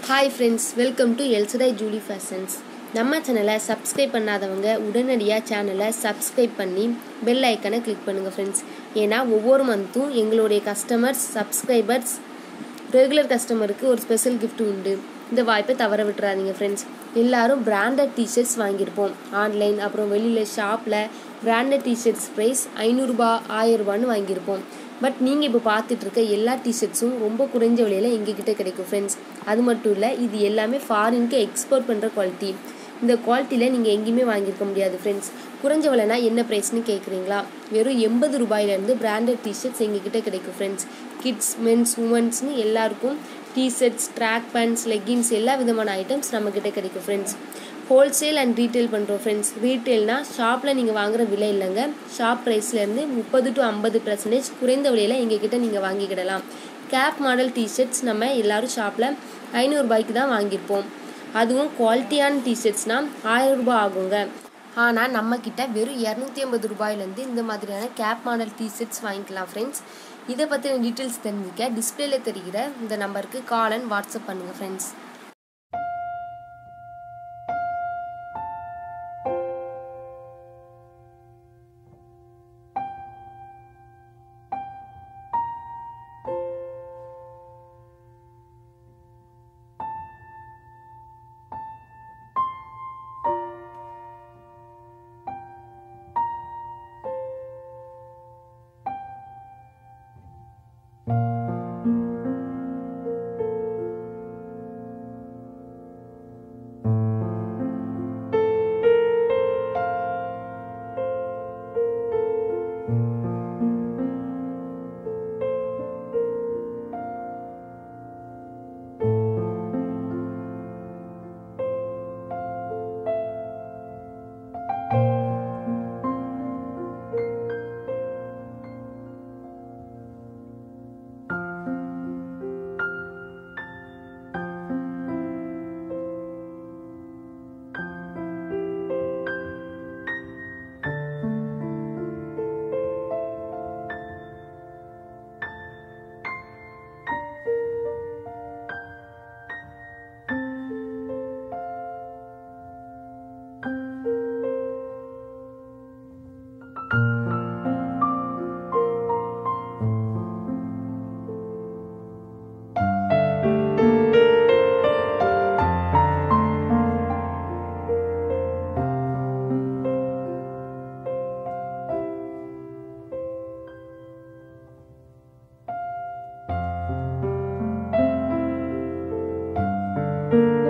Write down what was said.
hi friends welcome to எல்சடை Julie Fashions நம்ம சேனலை சப்ஸ்கிரைப் பண்ணாதவங்க உடனடியாக சேனலை சப்ஸ்கிரைப் பண்ணி பெல் ஐக்கனை கிளிக் பண்ணுங்கள் ஃப்ரெண்ட்ஸ் ஏன்னா ஒவ்வொரு மந்த்தும் எங்களுடைய கஸ்டமர்ஸ் சப்ஸ்கிரைபர்ஸ் ரெகுலர் கஸ்டமருக்கு ஒரு ஸ்பெஷல் gift உண்டு இந்த வாய்ப்பை தவற விட்டுறாதீங்க ஃப்ரெண்ட்ஸ் எல்லாரும் பிராண்டட் டிஷர்ட்ஸ் வாங்கியிருப்போம் ஆன்லைன் அப்புறம் வெளியில் ஷாப்பில் பிராண்டட் டிஷர்ட்ஸ் ப்ரைஸ் ஐநூறுரூபா ஆயிரரூபான்னு வாங்கியிருப்போம் பட் நீங்கள் இப்போ பார்த்துட்டு இருக்க எல்லா டிஷர்ட்ஸும் ரொம்ப குறைஞ்ச விலையில் எங்ககிட்ட கிடைக்கும் ஃப்ரெண்ட்ஸ் அது மட்டும் இல்லை இது எல்லாமே ஃபாரினுக்கு எக்ஸ்போர்ட் பண்ணுற குவாலிட்டி இந்த குவாலிட்டியில் நீங்கள் எங்கேயுமே வாங்கியிருக்க முடியாது ஃப்ரெண்ட்ஸ் குறைஞ்ச விலைனா என்ன ப்ரைஸ்னு கேட்குறீங்களா வெறும் எண்பது ரூபாயிலேருந்து பிராண்டட் டிஷர்ட்ஸ் எங்ககிட்ட கிடைக்கும் ஃப்ரெண்ட்ஸ் கிட்ஸ் மென்ஸ் உமன்ஸ்னு எல்லாருக்கும் டிஷர்ட்ஸ் ட்ராக் பேண்ட்ஸ் லெகின்ஸ் எல்லா விதமான ஐட்டம்ஸ் நம்மக்கிட்ட கிடைக்கும் ஃப்ரெண்ட்ஸ் ஹோல்சேல் அண்ட் ரீட்டைல் பண்ணுறோம் ஃப்ரெண்ட்ஸ் ரீட்டைல்னா ஷாப்பில் நீங்கள் வாங்குற விலை இல்லைங்க ஷாப் ப்ரைஸ்லேருந்து முப்பது டு ஐம்பது பர்சன்டேஜ் குறைந்த விலையில் எங்ககிட்ட நீங்கள் வாங்கிக்கிடலாம் கேப் மாடல் டிஷர்ட்ஸ் நம்ம எல்லாரும் ஷாப்பில் ஐநூறுரூபாய்க்கு தான் வாங்கியிருப்போம் அதுவும் குவாலிட்டியான டிஷர்ட்ஸ்னால் ஆயிரம் ரூபாய் ஆகுங்க ஆனால் நம்மக்கிட்ட வெறும் இரநூத்தி ஐம்பது ரூபாயிலேருந்து இந்த மாதிரியான கேப் மாடல் டிஷர்ட்ஸ் வாங்கிக்கலாம் ஃப்ரெண்ட்ஸ் இதை பற்றின டீட்டெயில்ஸ் தெரிஞ்சுக்க டிஸ்பிளேல தெரிகிற இந்த நம்பருக்கு கால் அண்ட் வாட்ஸ்அப் பண்ணுங்கள் ஃப்ரெண்ட்ஸ் thank you